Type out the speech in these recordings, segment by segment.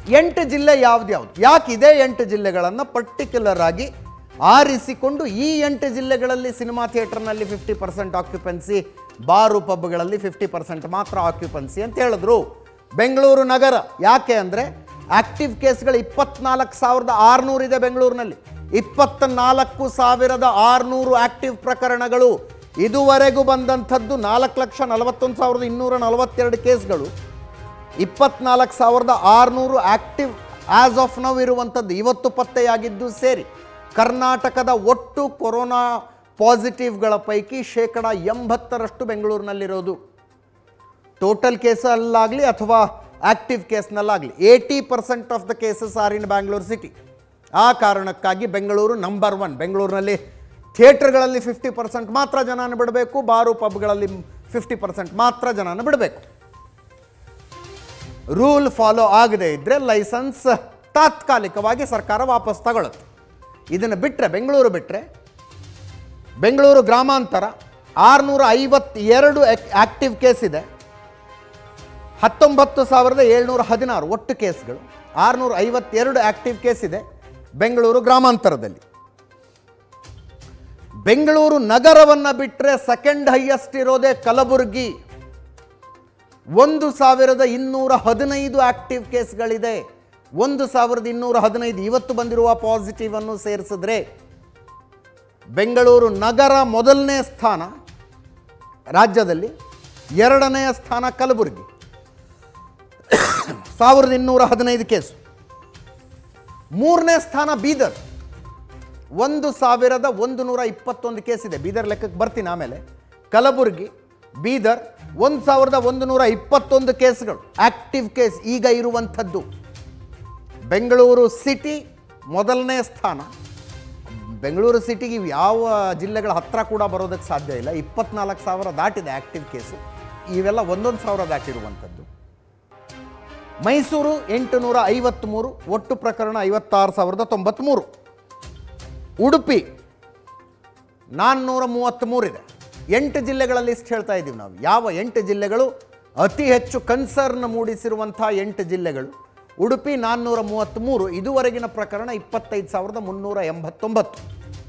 ಎಂಟು ಜಿಲ್ಲೆ ಯಾವ್ದ್ಯಾವ್ದು ಯಾಕೆ ಇದೇ ಎಂಟು ಜಿಲ್ಲೆಗಳನ್ನು ಪರ್ಟಿಕ್ಯುಲರ್ ಆಗಿ ಆರಿಸಿಕೊಂಡು ಈ ಎಂಟು ಜಿಲ್ಲೆಗಳಲ್ಲಿ ಸಿನಿಮಾ ಥಿಯೇಟರ್ನಲ್ಲಿ ಫಿಫ್ಟಿ ಪರ್ಸೆಂಟ್ ಆಕ್ಯುಪೆನ್ಸಿ ಬಾರು ಪಬ್ಗಳಲ್ಲಿ ಫಿಫ್ಟಿ ಪರ್ಸೆಂಟ್ ಮಾತ್ರ ಆಕ್ಯುಪೆನ್ಸಿ ಅಂತ ಹೇಳಿದ್ರು ಬೆಂಗಳೂರು ನಗರ ಯಾಕೆ ಅಂದರೆ ಆಕ್ಟಿವ್ ಕೇಸ್ಗಳು ಇಪ್ಪತ್ನಾಲ್ಕು ಸಾವಿರದ ಆರುನೂರು ಇದೆ ಬೆಂಗಳೂರಿನಲ್ಲಿ ಇಪ್ಪತ್ನಾಲ್ಕು ಸಾವಿರದ ಆರುನೂರು ಆಕ್ಟಿವ್ ಪ್ರಕರಣಗಳು ಇದುವರೆಗೂ ಬಂದಂಥದ್ದು ನಾಲ್ಕು ಲಕ್ಷ ನಲವತ್ತೊಂದು ಸಾವಿರದ ಇನ್ನೂರ ನಲವತ್ತೆರಡು ಕೇಸ್ಗಳು ಇಪ್ಪತ್ನಾಲ್ಕು ಸಾವಿರದ ಆರುನೂರು ಆಕ್ಟಿವ್ ಆಸ್ ಆಫ್ ನೌ ಇರುವಂಥದ್ದು ಇವತ್ತು ಪತ್ತೆಯಾಗಿದ್ದು ಸೇರಿ ಕರ್ನಾಟಕದ ಒಟ್ಟು ಕೊರೋನಾ ಪಾಸಿಟಿವ್ಗಳ ಪೈಕಿ ಶೇಕಡ ಎಂಬತ್ತರಷ್ಟು ಬೆಂಗಳೂರಿನಲ್ಲಿರೋದು ಟೋಟಲ್ ಕೇಸಲ್ಲಾಗಲಿ ಅಥವಾ ಆಕ್ಟಿವ್ ಕೇಸ್ನಲ್ಲಾಗಲಿ eighty percent of the cases are in Bangalore city ಆ ಕಾರಣಕ್ಕಾಗಿ ಬೆಂಗಳೂರು ನಂಬರ್ ಒನ್ ಬೆಂಗಳೂರಿನಲ್ಲಿ ಥಿಯೇಟರ್ಗಳಲ್ಲಿ ಫಿಫ್ಟಿ ಪರ್ಸೆಂಟ್ ಮಾತ್ರ ಜನನ ಬಿಡಬೇಕು ಬಾರು ಪಬ್ಗಳಲ್ಲಿ ಫಿಫ್ಟಿ ಪರ್ಸೆಂಟ್ ಮಾತ್ರ ಜನನ ಬಿಡಬೇಕು ರೂಲ್ ಫಾಲೋ ಆಗದೇ ಇದ್ದರೆ ಲೈಸೆನ್ಸ್ ತಾತ್ಕಾಲಿಕವಾಗಿ ಸರ್ಕಾರ ವಾಪಸ್ ತಗೊಳುತ್ತೆ ಇದನ್ನು ಬಿಟ್ಟರೆ ಬೆಂಗಳೂರು ಬಿಟ್ಟರೆ ಬೆಂಗಳೂರು ಗ್ರಾಮಾಂತರ ಆರುನೂರ ಐವತ್ತೆರಡು ಆಕ್ಟಿವ್ ಕೇಸ್ ಇದೆ ಹತ್ತೊಂಬತ್ತು ಸಾವಿರದ ಏಳ್ನೂರ ಹದಿನಾರು ಒಟ್ಟು ಕೇಸ್ಗಳು ಆರುನೂರ ಐವತ್ತೆರಡು ಆಕ್ಟಿವ್ ಕೇಸ್ ಇದೆ ಬೆಂಗಳೂರು ಗ್ರಾಮಾಂತರದಲ್ಲಿ ಬೆಂಗಳೂರು ನಗರವನ್ನು ಬಿಟ್ಟರೆ ಸೆಕೆಂಡ್ ಹೈಯೆಸ್ಟ್ ಇರೋದೇ ಕಲಬುರಗಿ ಒಂದು ಸಾವಿರದ ಇನ್ನೂರ ಹದಿನೈದು ಆಕ್ಟಿವ್ ಕೇಸ್ಗಳಿದೆ ಒಂದು ಸಾವಿರದ ಇನ್ನೂರ ಹದಿನೈದು ಇವತ್ತು ಬಂದಿರುವ ಪಾಸಿಟಿವ್ ಅನ್ನು ಸೇರಿಸಿದ್ರೆ ಬೆಂಗಳೂರು ನಗರ ಮೊದಲನೇ ಸ್ಥಾನ ರಾಜ್ಯದಲ್ಲಿ ಎರಡನೆಯ ಸ್ಥಾನ ಕಲಬುರಗಿ ಸಾವಿರದ ಇನ್ನೂರ ಹದಿನೈದು ಕೇಸು ಮೂರನೇ ಸ್ಥಾನ ಬೀದರ್ ಒಂದು ಸಾವಿರದ ಒಂದು ನೂರ ಇಪ್ಪತ್ತೊಂದು ಕೇಸ್ ಇದೆ ಬೀದರ್ ಲೆಕ್ಕಕ್ಕೆ ಬರ್ತೀನಿ ಆಮೇಲೆ ಕಲಬುರಗಿ ಬೀದರ್ ಒಂದು ಸಾವಿರದ ಒಂದು ನೂರ ಇಪ್ಪತ್ತೊಂದು ಕೇಸ್ಗಳು ಆಕ್ಟಿವ್ ಕೇಸ್ ಈಗ ಇರುವಂಥದ್ದು ಬೆಂಗಳೂರು ಸಿಟಿ ಮೊದಲನೇ ಸ್ಥಾನ ಬೆಂಗಳೂರು ಸಿಟಿಗೆ ಇವು ಯಾವ ಜಿಲ್ಲೆಗಳ ಹತ್ರ ಕೂಡ ಬರೋದಕ್ಕೆ ಸಾಧ್ಯ ಇಲ್ಲ ಇಪ್ಪತ್ನಾಲ್ಕು ಸಾವಿರ ದಾಟಿದೆ ಆಕ್ಟಿವ್ ಕೇಸು ಇವೆಲ್ಲ ಒಂದೊಂದು ಸಾವಿರ ದಾಟಿರುವಂಥದ್ದು ಮೈಸೂರು ಎಂಟುನೂರ ಐವತ್ತ್ಮೂರು ಒಟ್ಟು ಪ್ರಕರಣ ಐವತ್ತಾರು ಸಾವಿರದ ತೊಂಬತ್ತ್ಮೂರು ಉಡುಪಿ ನಾನ್ನೂರ ಮೂವತ್ತ್ಮೂರಿದೆ ಎಂಟು ಜಿಲ್ಲೆಗಳ ಲಿಸ್ಟ್ ಹೇಳ್ತಾ ಇದ್ದೀವಿ ನಾವು ಯಾವ ಎಂಟು ಜಿಲ್ಲೆಗಳು ಅತಿ ಹೆಚ್ಚು ಕನ್ಸರ್ನ್ ಮೂಡಿಸಿರುವಂಥ ಎಂಟು ಜಿಲ್ಲೆಗಳು ಉಡುಪಿ ನಾನ್ನೂರ ಮೂವತ್ತ್ಮೂರು ಇದುವರೆಗಿನ ಪ್ರಕರಣ ಇಪ್ಪತ್ತೈದು ಸಾವಿರದ ಮುನ್ನೂರ ಎಂಬತ್ತೊಂಬತ್ತು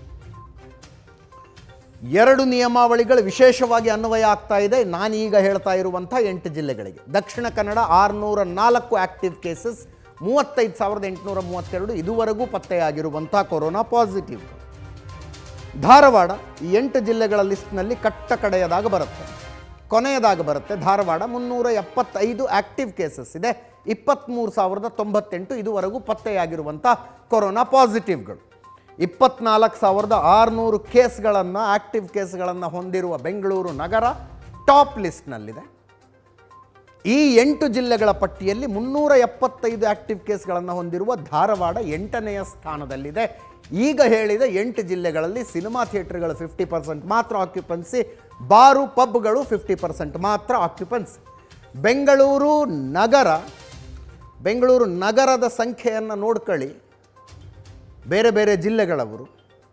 ಎರಡು ನಿಯಮಾವಳಿಗಳು ವಿಶೇಷವಾಗಿ ಅನ್ವಯ ಆಗ್ತಾ ಇದೆ ನಾನೀಗ ಹೇಳ್ತಾ ಇರುವಂಥ ಎಂಟು ಜಿಲ್ಲೆಗಳಿಗೆ ದಕ್ಷಿಣ ಕನ್ನಡ ಆರುನೂರ ನಾಲ್ಕು ಆಕ್ಟಿವ್ ಕೇಸಸ್ ಮೂವತ್ತೈದು ಸಾವಿರದ ಎಂಟುನೂರ ಮೂವತ್ತೆರಡು ಇದುವರೆಗೂ ಪತ್ತೆಯಾಗಿರುವಂಥ ಕೊರೋನಾ ಪಾಸಿಟಿವ್ ಧಾರವಾಡ ಈ ಎಂಟು ಜಿಲ್ಲೆಗಳ ಲಿಸ್ಟ್ನಲ್ಲಿ ಕಟ್ಟ ಕಡೆಯದಾಗ ಬರುತ್ತೆ ಕೊನೆಯದಾಗ ಬರುತ್ತೆ ಧಾರವಾಡ ಮುನ್ನೂರ ಎಪ್ಪತ್ತೈದು ಆಕ್ಟಿವ್ ಕೇಸಸ್ ಇದೆ ಇಪ್ಪತ್ತ್ಮೂರು ಸಾವಿರದ ತೊಂಬತ್ತೆಂಟು ಇದುವರೆಗೂ ಪತ್ತೆಯಾಗಿರುವಂಥ ಕೊರೋನಾ ಪಾಸಿಟಿವ್ಗಳು ಇಪ್ಪತ್ನಾಲ್ಕು ಸಾವಿರದ ಆರುನೂರು ಕೇಸ್ಗಳನ್ನು ಆಕ್ಟಿವ್ ಕೇಸ್ಗಳನ್ನು ಹೊಂದಿರುವ ಬೆಂಗಳೂರು ನಗರ ಟಾಪ್ ಲಿಸ್ಟ್ನಲ್ಲಿದೆ ಈ ಎಂಟು ಜಿಲ್ಲೆಗಳ ಪಟ್ಟಿಯಲ್ಲಿ ಮುನ್ನೂರ ಎಪ್ಪತ್ತೈದು ಆಕ್ಟಿವ್ ಕೇಸ್ಗಳನ್ನು ಹೊಂದಿರುವ ಧಾರವಾಡ ಎಂಟನೆಯ ಸ್ಥಾನದಲ್ಲಿದೆ ಈಗ ಹೇಳಿದ ಎಂಟು ಜಿಲ್ಲೆಗಳಲ್ಲಿ ಸಿನಿಮಾ ಥಿಯೇಟರ್ಗಳು ಫಿಫ್ಟಿ ಪರ್ಸೆಂಟ್ ಮಾತ್ರ ಆಕ್ಯುಪೆನ್ಸಿ ಬಾರು ಪಬ್ಗಳು ಫಿಫ್ಟಿ ಪರ್ಸೆಂಟ್ ಮಾತ್ರ ಆಕ್ಯುಪೆನ್ಸಿ ಬೆಂಗಳೂರು ನಗರ ಬೆಂಗಳೂರು ನಗರದ ಸಂಖ್ಯೆಯನ್ನು ನೋಡ್ಕೊಳ್ಳಿ ಬೇರೆ ಬೇರೆ ಜಿಲ್ಲೆಗಳವರು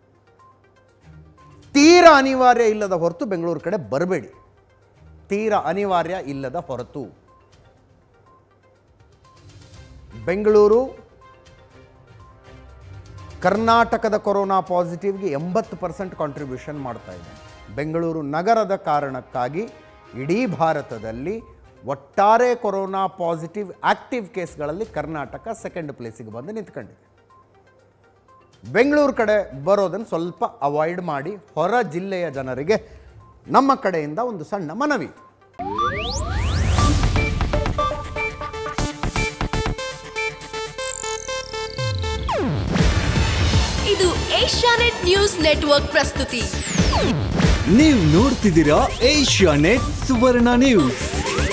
ತೀರಾ ಅನಿವಾರ್ಯ ಇಲ್ಲದ ಹೊರತು ಬೆಂಗಳೂರು ಕಡೆ ಬರಬೇಡಿ ತೀರ ಅನಿವಾರ್ಯ ಇಲ್ಲದ ಹೊರತು ಬೆಂಗಳೂರು ಕರ್ನಾಟಕದ ಕೊರೋನಾ ಪಾಸಿಟಿವ್ಗೆ ಎಂಬತ್ತು ಪರ್ಸೆಂಟ್ ಕಾಂಟ್ರಿಬ್ಯೂಷನ್ ಮಾಡ್ತಾ ಇದೆ ಬೆಂಗಳೂರು ನಗರದ ಕಾರಣಕ್ಕಾಗಿ ಇಡೀ ಭಾರತದಲ್ಲಿ ಒಟ್ಟಾರೆ ಕೊರೋನಾ ಪಾಸಿಟಿವ್ ಆಕ್ಟಿವ್ ಕೇಸ್ಗಳಲ್ಲಿ ಕರ್ನಾಟಕ ಸೆಕೆಂಡ್ ಪ್ಲೇಸಿಗೆ ಬಂದು ನಿಂತ್ಕೊಂಡಿದೆ ಬೆಂಗಳೂರು ಕಡೆ ಬರೋದನ್ನು ಸ್ವಲ್ಪ ಅವಾಯ್ಡ್ ಮಾಡಿ ಹೊರ ಜಿಲ್ಲೆಯ ಜನರಿಗೆ ನಮ್ಮ ಕಡೆಯಿಂದ ಒಂದು ಸಣ್ಣ ಮನವಿ ಇದು ಏಷ್ಯಾನೆಟ್ ನ್ಯೂಸ್ ನೆಟ್ವರ್ಕ್ ಪ್ರಸ್ತುತಿ ನೀವು ನೋಡ್ತಿದ್ದೀರಾ ಏಷ್ಯಾ ನೆಟ್ ಸುವರ್ಣ ನ್ಯೂಸ್